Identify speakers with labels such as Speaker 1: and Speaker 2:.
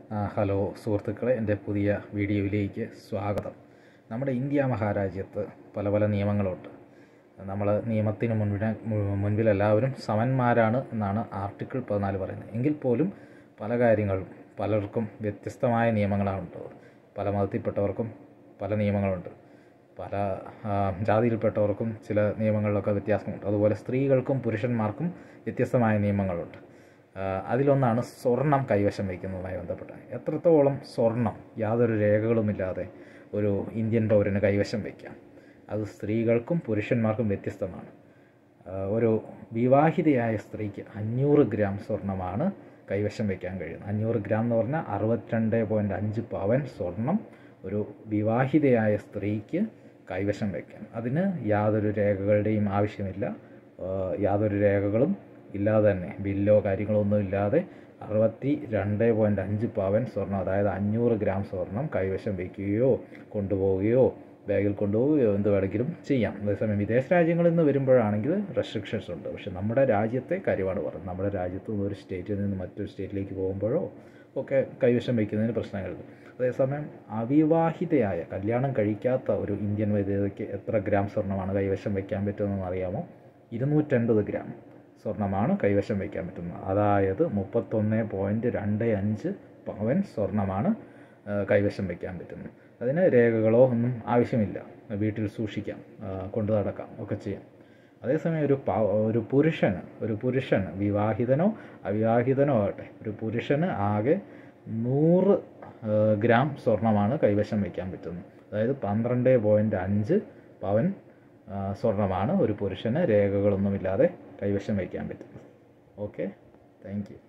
Speaker 1: ആ, ഹലോ സുഹൃത്തുക്കളെ എൻ്റെ പുതിയ വീഡിയോയിലേക്ക് സ്വാഗതം നമ്മുടെ ഇന്ത്യ മഹാരാജ്യത്ത് പല പല നിയമങ്ങളുണ്ട് നമ്മൾ നിയമത്തിന് മുൻപിൽ മുൻപിൽ എല്ലാവരും സമന്മാരാണ് എന്നാണ് ആർട്ടിക്കിൾ പതിനാല് പറയുന്നത് എങ്കിൽ പോലും പല കാര്യങ്ങളും പലർക്കും വ്യത്യസ്തമായ നിയമങ്ങളാണ് ഉള്ളത് പല മതത്തിൽപ്പെട്ടവർക്കും പല നിയമങ്ങളുണ്ട് പല ആ, ജാതിയിൽപ്പെട്ടവർക്കും ചില നിയമങ്ങളിലൊക്കെ വ്യത്യാസമുണ്ട് അതുപോലെ സ്ത്രീകൾക്കും പുരുഷന്മാർക്കും വ്യത്യസ്തമായ നിയമങ്ങളുണ്ട് ആ, അതിലൊന്നാണ് സ്വർണം കൈവശം വയ്ക്കുന്നതുമായി ബന്ധപ്പെട്ട് എത്രത്തോളം സ്വർണം യാതൊരു രേഖകളുമില്ലാതെ ഒരു ഇന്ത്യൻ പൗരന് കൈവശം വയ്ക്കാം അത് സ്ത്രീകൾക്കും പുരുഷന്മാർക്കും വ്യത്യസ്തമാണ് ആ, ഒരു വിവാഹിതയായ സ്ത്രീക്ക് അഞ്ഞൂറ് ഗ്രാം സ്വർണമാണ് കൈവശം വയ്ക്കാൻ കഴിയുന്നത് അഞ്ഞൂറ് ഗ്രാം എന്ന് പറഞ്ഞാൽ അറുപത്തിരണ്ട് പോയിൻറ്റ് അഞ്ച് പവൻ സ്വർണം ഒരു വിവാഹിതയായ സ്ത്രീക്ക് കൈവശം വയ്ക്കാം അതിന് യാതൊരു രേഖകളുടെയും ആവശ്യമില്ല ആ, യാതൊരു രേഖകളും ഇല്ലാതെ തന്നെ ബില്ലോ കാര്യങ്ങളോ ഒന്നും ഇല്ലാതെ അറുപത്തി രണ്ട് പോയിൻറ്റ് അഞ്ച് പവൻ സ്വർണം അതായത് അഞ്ഞൂറ് ഗ്രാം സ്വർണം കൈവശം വയ്ക്കുകയോ കൊണ്ടുപോവുകയോ ബാഗിൽ കൊണ്ടുപോവുകയോ എന്ത് വേണമെങ്കിലും ചെയ്യാം അതേസമയം വിദേശ രാജ്യങ്ങളിൽ നിന്ന് വരുമ്പോഴാണെങ്കിൽ റെസ്ട്രിക്ഷൻസ് ഉണ്ട് പക്ഷെ നമ്മുടെ രാജ്യത്തെ കാര്യമാണ് പറയുന്നത് നമ്മുടെ രാജ്യത്ത് നിന്ന് ഒരു സ്റ്റേറ്റിൽ നിന്ന് മറ്റൊരു സ്റ്റേറ്റിലേക്ക് പോകുമ്പോഴോ ഒക്കെ കൈവശം വയ്ക്കുന്നതിന് പ്രശ്നങ്ങളുണ്ട് അതേസമയം അവിവാഹിതയായ കല്യാണം കഴിക്കാത്ത ഒരു ഇന്ത്യൻ വനിതയ്ക്ക് എത്ര ഗ്രാം സ്വർണ്ണമാണ് കൈവശം വയ്ക്കാൻ പറ്റുമെന്ന് അറിയാമോ ഇരുന്നൂറ്റൻപത് ഗ്രാം സ്വർണ്ണമാണ് കൈവശം വയ്ക്കാൻ പറ്റുന്നത് അതായത് മുപ്പത്തൊന്ന് പോയിൻറ്റ് രണ്ട് അഞ്ച് പവൻ സ്വർണ്ണമാണ് ആ, കൈവശം വയ്ക്കാൻ പറ്റുന്നത് അതിന് രേഖകളോ ഒന്നും ആവശ്യമില്ല വീട്ടിൽ സൂക്ഷിക്കാം ആ, കൊണ്ടു നടക്കാം ഒക്കെ ചെയ്യാം അതേസമയം ഒരു പ ഒരു പുരുഷന് ഒരു പുരുഷന് വിവാഹിതനോ അവിവാഹിതനോ ആകട്ടെ ഒരു പുരുഷന് ആകെ നൂറ് ആ, ഗ്രാം സ്വർണ്ണമാണ് കൈവശം വയ്ക്കാൻ പറ്റുന്നത് അതായത് പന്ത്രണ്ട് പോയിൻറ്റ് അഞ്ച് പവൻ ആ, സ്വർണ്ണമാണ് ഒരു പുരുഷന് രേഖകളൊന്നുമില്ലാതെ കൈവശം വയ്ക്കാൻ പറ്റുന്നത് ഓക്കെ താങ്ക് യു